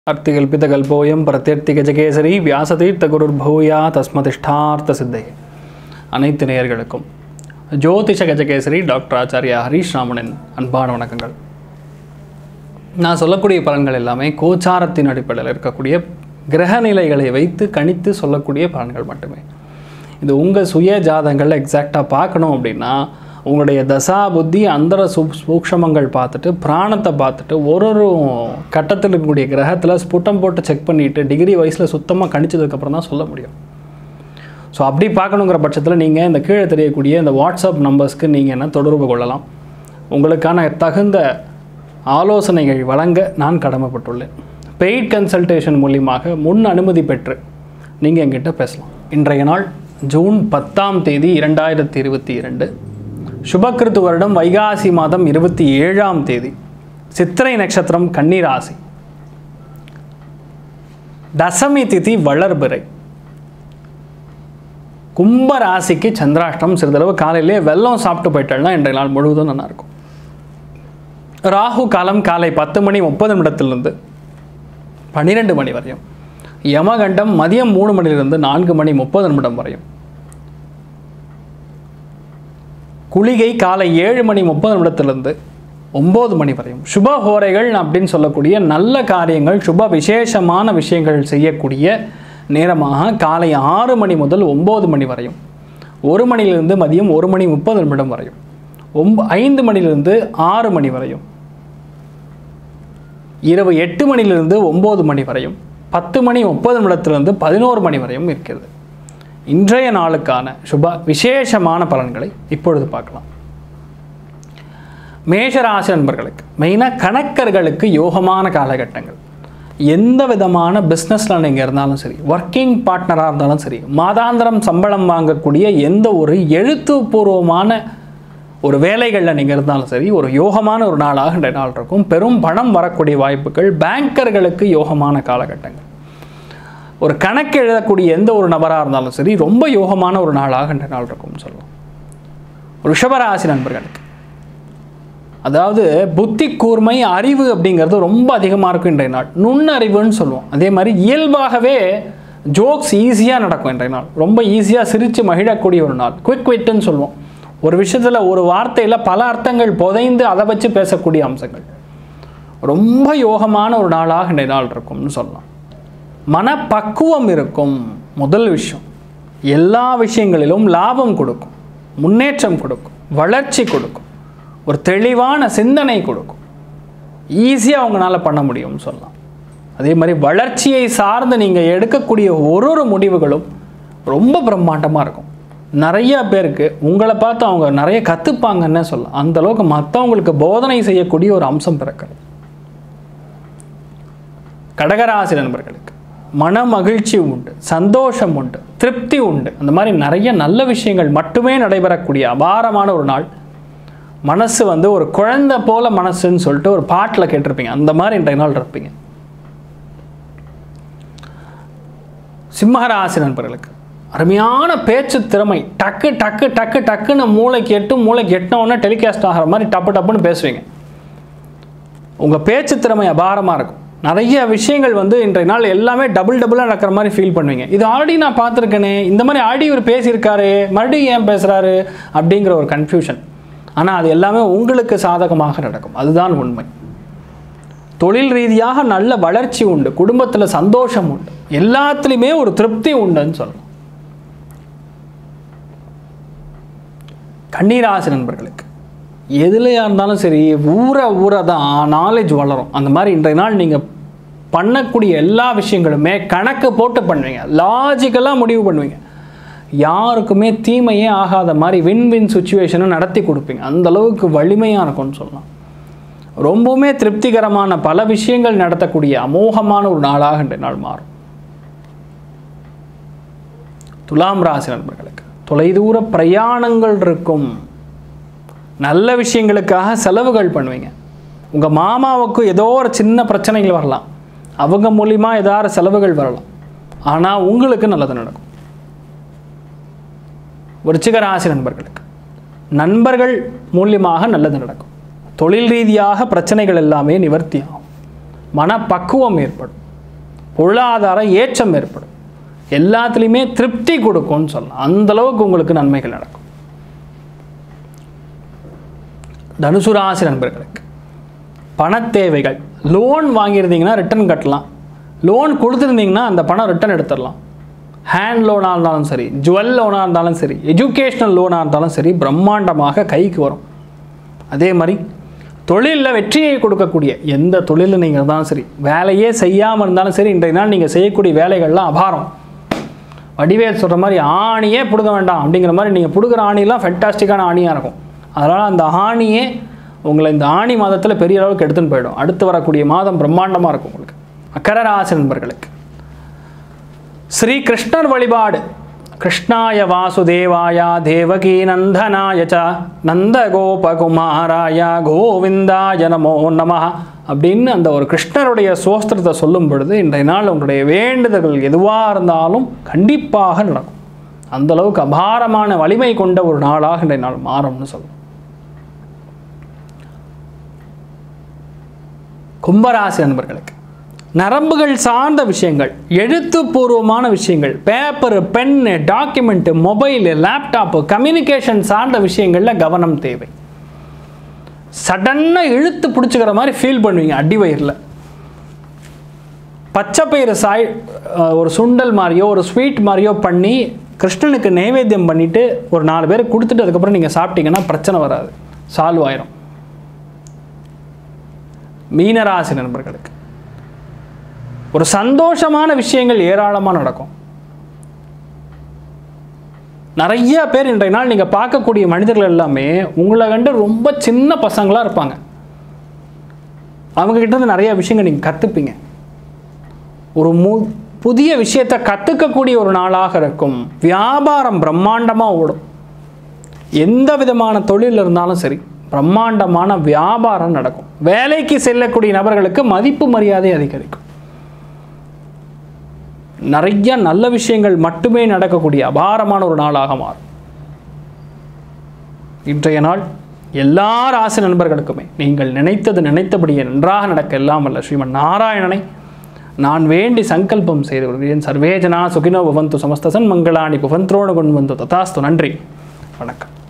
அர்த்திகல்பிதகல்போயம் பிரத்யர்த்திகஜகேசரி வியாசதீர்த்தகுருர்பூயா தஸ்மதிஷ்டார்த்த சித்தையே அனைத்து நேயர்களுக்கும் ஜோதிஷ கஜகேசரி டாக்டர் ஆச்சாரியா ஹரீஷ் ராமனின் அன்பான வணக்கங்கள் நான் சொல்லக்கூடிய பலன்கள் எல்லாமே கோச்சாரத்தின் அடிப்படையில் இருக்கக்கூடிய கிரக நிலைகளை வைத்து கணித்து சொல்லக்கூடிய பலன்கள் மட்டுமே இது உங்கள் சுய ஜாதகங்களில் எக்ஸாக்டாக பார்க்கணும் அப்படின்னா உங்களுடைய தசா புத்தி அந்தர சூ சூக்ஷமங்கள் பார்த்துட்டு பிராணத்தை பார்த்துட்டு ஒரு ஒரு கட்டத்தில் இருக்கக்கூடிய கிரகத்தில் ஸ்புட்டம் போட்டு செக் பண்ணிவிட்டு டிகிரி வயசில் சுத்தமாக கணிச்சதுக்கப்புறம் தான் சொல்ல முடியும் ஸோ அப்படி பார்க்கணுங்கிற பட்சத்தில் நீங்கள் இந்த கீழே தெரியக்கூடிய இந்த வாட்ஸ்அப் நம்பர்ஸ்க்கு நீங்கள் என்ன தொடர்பு கொள்ளலாம் உங்களுக்கான தகுந்த ஆலோசனைகள் வழங்க நான் கடமைப்பட்டுள்ளேன் பெய்ட் கன்சல்டேஷன் மூலியமாக முன் அனுமதி பெற்று நீங்கள் என்கிட்ட பேசலாம் இன்றைய நாள் ஜூன் பத்தாம் தேதி இரண்டாயிரத்தி இருபத்தி இரண்டு சுபக்கிருத்து வருடம் வைகாசி மாதம் இருபத்தி ஏழாம் தேதி சித்திரை நட்சத்திரம் கன்னிராசி தசமி திதி வளர்பிறை கும்ப ராசிக்கு சந்திராஷ்டம் சிறிதளவு காலையிலே வெல்லம் சாப்பிட்டு போயிட்டால்னா இன்றைய நாள் முழுவதும் நல்லா இருக்கும் ராகு காலம் காலை பத்து மணி முப்பது நிமிடத்திலிருந்து பன்னிரெண்டு மணி வரையும் யமகண்டம் மதியம் மூணு மணிலிருந்து நான்கு மணி முப்பது நிமிடம் வரையும் குளிகை காலை ஏழு மணி முப்பது நிமிடத்திலிருந்து ஒம்பது மணி வரையும் சுப ஹோரைகள் அப்படின்னு சொல்லக்கூடிய நல்ல காரியங்கள் சுப விசேஷமான விஷயங்கள் செய்யக்கூடிய நேரமாக காலை ஆறு மணி முதல் ஒம்பது மணி வரையும் ஒரு மணிலிருந்து மதியம் ஒரு மணி முப்பது நிமிடம் வரையும் ஒம்ப ஐந்து மணிலிருந்து ஆறு மணி வரையும் இரவு எட்டு மணிலிருந்து ஒம்பது மணி வரையும் பத்து மணி முப்பது நிமிடத்திலிருந்து பதினோரு மணி வரையும் இருக்கிறது இன்றைய நாளுக்கான சுப விசேஷமான பலன்களை இப்பொழுது பார்க்கலாம் மேஷராசி நண்பர்களுக்கு மெயினாக கணக்கர்களுக்கு யோகமான காலகட்டங்கள் எந்த விதமான பிஸ்னஸில் நீங்கள் இருந்தாலும் சரி ஒர்க்கிங் பார்ட்னராக இருந்தாலும் சரி மாதாந்திரம் சம்பளம் வாங்கக்கூடிய எந்த ஒரு எழுத்துப்பூர்வமான ஒரு வேலைகளில் நீங்கள் இருந்தாலும் சரி ஒரு யோகமான ஒரு நாளாக இந்த நாள் இருக்கும் பெரும் பணம் வரக்கூடிய வாய்ப்புகள் பேங்கர்களுக்கு யோகமான காலகட்டங்கள் ஒரு கணக்கு எழுதக்கூடிய எந்த ஒரு நபராக இருந்தாலும் சரி ரொம்ப யோகமான ஒரு நாளாக இந்த நாள் இருக்கும்னு சொல்லலாம் ரிஷபராசி நண்பர்களுக்கு அதாவது புத்தி கூர்மை அறிவு அப்படிங்கிறது ரொம்ப அதிகமாக இருக்கும் இன்றைய நாள் நுண்ணறிவுன்னு சொல்லுவோம் அதே மாதிரி இயல்பாகவே ஜோக்ஸ் ஈஸியாக நடக்கும் இன்றைய நாள் ரொம்ப ஈஸியாக சிரித்து மகிழக்கூடிய ஒரு நாள் குவிக் விட்டுன்னு சொல்லுவோம் ஒரு விஷயத்தில் ஒரு வார்த்தையில் பல அர்த்தங்கள் புதைந்து அதை வச்சு பேசக்கூடிய அம்சங்கள் ரொம்ப யோகமான ஒரு நாளாக இன்றைய நாள் இருக்கும்னு சொல்லலாம் மனப்பக்குவம் இருக்கும் முதல் விஷயம் எல்லா விஷயங்களிலும் லாபம் கொடுக்கும் முன்னேற்றம் கொடுக்கும் வளர்ச்சி கொடுக்கும் ஒரு தெளிவான சிந்தனை கொடுக்கும் ஈஸியாக அவங்களால பண்ண முடியும்னு சொல்லலாம் அதே மாதிரி வளர்ச்சியை சார்ந்து நீங்கள் எடுக்கக்கூடிய ஒரு ஒரு முடிவுகளும் ரொம்ப பிரம்மாண்டமாக இருக்கும் நிறைய பேருக்கு உங்களை பார்த்து அவங்க நிறைய கற்றுப்பாங்கன்னு சொல்லலாம் அந்த அளவுக்கு மற்றவங்களுக்கு போதனை செய்யக்கூடிய ஒரு அம்சம் பிறக்கிறது கடகராசி நண்பர்களுக்கு மன மகிழ்ச்சி உண்டு சந்தோஷம் உண்டு திருப்தி உண்டு அந்த மாதிரி நிறைய நல்ல விஷயங்கள் மட்டுமே நடைபெறக்கூடிய அபாரமான ஒரு நாள் மனசு வந்து ஒரு குழந்தை போல மனசுன்னு சொல்லிட்டு ஒரு பாட்டில் கேட்டிருப்பீங்க அந்த மாதிரி இன்றைய நாள் இருப்பீங்க சிம்மராசி நண்பர்களுக்கு அருமையான பேச்சு திறமை டக்கு டக்கு டக்கு டக்குன்னு மூளைக்கு எட்டு மூளைக்கு எட்டினோடனே டெலிகாஸ்ட் ஆகிற மாதிரி டப்பு டப்புன்னு பேசுவீங்க உங்கள் பேச்சு திறமை அபாரமாக இருக்கும் நிறைய விஷயங்கள் வந்து இன்றைய நாள் எல்லாமே டபுள் டபுளாக நடக்கிற மாதிரி ஃபீல் பண்ணுவீங்க இது ஆல்ரெடி நான் பார்த்துருக்கேனே இந்த மாதிரி ஆடி இவர் பேசியிருக்காரு மறுபடியும் ஏன் பேசுகிறாரு அப்படிங்கிற ஒரு கன்ஃபியூஷன் ஆனால் அது எல்லாமே உங்களுக்கு சாதகமாக நடக்கும் அதுதான் உண்மை தொழில் ரீதியாக நல்ல வளர்ச்சி உண்டு குடும்பத்தில் சந்தோஷம் உண்டு எல்லாத்துலேயுமே ஒரு திருப்தி உண்டுன்னு சொல்லலாம் கண்ணீராசி நண்பர்களுக்கு எதுலையாக இருந்தாலும் சரி ஊற ஊற தான் நாலேஜ் வளரும் அந்த மாதிரி இன்றைய நாள் நீங்கள் பண்ணக்கூடிய எல்லா விஷயங்களுமே கணக்கு போட்டு பண்ணுவீங்க லாஜிக்கலாக முடிவு பண்ணுவீங்க யாருக்குமே தீமையே ஆகாத மாதிரி வின் வின் சுச்சுவேஷனை நடத்தி கொடுப்பீங்க அந்த அளவுக்கு வலிமையாக இருக்கும்னு சொல்லலாம் ரொம்பவுமே திருப்திகரமான பல விஷயங்கள் நடத்தக்கூடிய அமோகமான ஒரு நாளாக இன்றைய நாள் மாறும் துலாம் ராசி நண்பர்களுக்கு தொலைதூர பிரயாணங்கள் இருக்கும் நல்ல விஷயங்களுக்காக செலவுகள் பண்ணுவீங்க உங்கள் மாமாவுக்கு ஏதோ ஒரு சின்ன பிரச்சனைகள் வரலாம் அவங்க மூலிமா ஏதாவது செலவுகள் வரலாம் ஆனால் உங்களுக்கு நல்லது நடக்கும் விருச்சிக ராசி நண்பர்களுக்கு நண்பர்கள் மூலியமாக நல்லது நடக்கும் தொழில் ரீதியாக பிரச்சனைகள் எல்லாமே நிவர்த்தி ஆகும் மனப்பக்குவம் ஏற்படும் பொருளாதார ஏற்றம் ஏற்படும் எல்லாத்துலேயுமே திருப்தி கொடுக்கும்னு சொல்லலாம் அந்த அளவுக்கு உங்களுக்கு நன்மைகள் நடக்கும் தனுசு ராசி நண்பர்களுக்கு பணத்தேவைகள் லோன் வாங்கியிருந்தீங்கன்னா ரிட்டர்ன் கட்டலாம் லோன் கொடுத்துருந்தீங்கன்னா அந்த பணம் ரிட்டர்ன் எடுத்துடலாம் ஹேண்ட் லோனாக இருந்தாலும் சரி ஜுவல் லோனாக இருந்தாலும் சரி எஜுகேஷ்னல் லோனாக இருந்தாலும் சரி பிரம்மாண்டமாக கைக்கு வரும் அதே மாதிரி தொழிலில் வெற்றியை கொடுக்கக்கூடிய எந்த தொழிலில் நீங்கள் இருந்தாலும் சரி வேலையே செய்யாமல் இருந்தாலும் சரி இன்றைய நாள் நீங்கள் செய்யக்கூடிய வேலைகள்லாம் அபாரம் வடிவேல் சொல்கிற மாதிரி ஆணியே பிடுங்க வேண்டாம் அப்படிங்கிற மாதிரி நீங்கள் பிடுங்குற ஆணிலாம் ஃபென்டாஸ்டிக்கான ஆணியாக இருக்கும் அதனால் அந்த ஆணியே உங்களை இந்த ஆணி மாதத்தில் பெரிய அளவுக்கு எடுத்துன்னு போயிடும் அடுத்து வரக்கூடிய மாதம் பிரம்மாண்டமாக இருக்கும் உங்களுக்கு அக்கர ராசி நண்பர்களுக்கு ஸ்ரீ கிருஷ்ணர் வழிபாடு கிருஷ்ணாய வாசுதேவாய தேவகி நந்தனாய ச நந்தகோபகுமாராய கோவிந்தாய நமோ நம அப்படின்னு அந்த ஒரு கிருஷ்ணருடைய சோஸ்திரத்தை சொல்லும் பொழுது இன்றைய நாள் உங்களுடைய வேண்டுதல்கள் எதுவாக இருந்தாலும் கண்டிப்பாக நடக்கும் அந்த அளவுக்கு அபாரமான வலிமை கொண்ட ஒரு நாளாக இன்றைய நாள் மாறும்னு சொல்லும் கும்பராசி நண்பர்களுக்கு நரம்புகள் சார்ந்த விஷயங்கள் எழுத்துப்பூர்வமான விஷயங்கள் paper pen document mobile laptop communication சார்ந்த விஷயங்களில் கவனம் தேவை சடன்னாக இழுத்து பிடிச்சிக்கிற மாதிரி ஃபீல் பண்ணுவீங்க அடிவயிறில் பச்சைப்பயிறு சாய் அஹ், ஒரு சுண்டல் மாதிரியோ ஒரு ஸ்வீட் மாதிரியோ பண்ணி கிருஷ்ணனுக்கு நைவேத்தியம் பண்ணிவிட்டு ஒரு நாலு பேருக்கு கொடுத்துட்டு அதுக்கப்புறம் நீங்கள் சாப்பிட்டீங்கன்னா பிரச்சனை வராது சால்வ் ஆயிரும் மீனராசி நண்பர்களுக்கு ஒரு சந்தோஷமான விஷயங்கள் ஏராளமாக நடக்கும் நிறைய பேர் இன்றைய நாள் நீங்கள் பார்க்கக்கூடிய மனிதர்கள் எல்லாமே உங்களை கண்டு ரொம்ப சின்ன பசங்களாக இருப்பாங்க அவங்க கிட்ட இருந்து நிறைய விஷயங்கள் நீங்கள் கற்றுப்பீங்க ஒரு மு புதிய விஷயத்தை கற்றுக்கக்கூடிய ஒரு நாளாக இருக்கும் வியாபாரம் பிரம்மாண்டமாக ஓடும் எந்த விதமான தொழில் இருந்தாலும் சரி பிரம்மாண்டமான வியாபாரம் நடக்கும் வேலைக்கு செல்லக்கூடிய நபர்களுக்கு மதிப்பு மரியாதை அதிகரிக்கும் நிறைய நல்ல விஷயங்கள் மட்டுமே நடக்கக்கூடிய அபாரமான ஒரு நாளாக மாறும் இன்றைய நாள் எல்லா ராசி நண்பர்களுக்குமே நீங்கள் நினைத்தது நினைத்தபடியே நன்றாக நடக்க எல்லாம் வல்ல ஸ்ரீமன் நாராயணனை நான் வேண்டி சங்கல்பம் செய்து கொள்கிறேன் சர்வேஜனா சுகினோ பவந்து சமஸ்தசன் மங்களாணி புவந்த்ரோண கொண்டு வந்து ததாஸ்து நன்றி வணக்கம்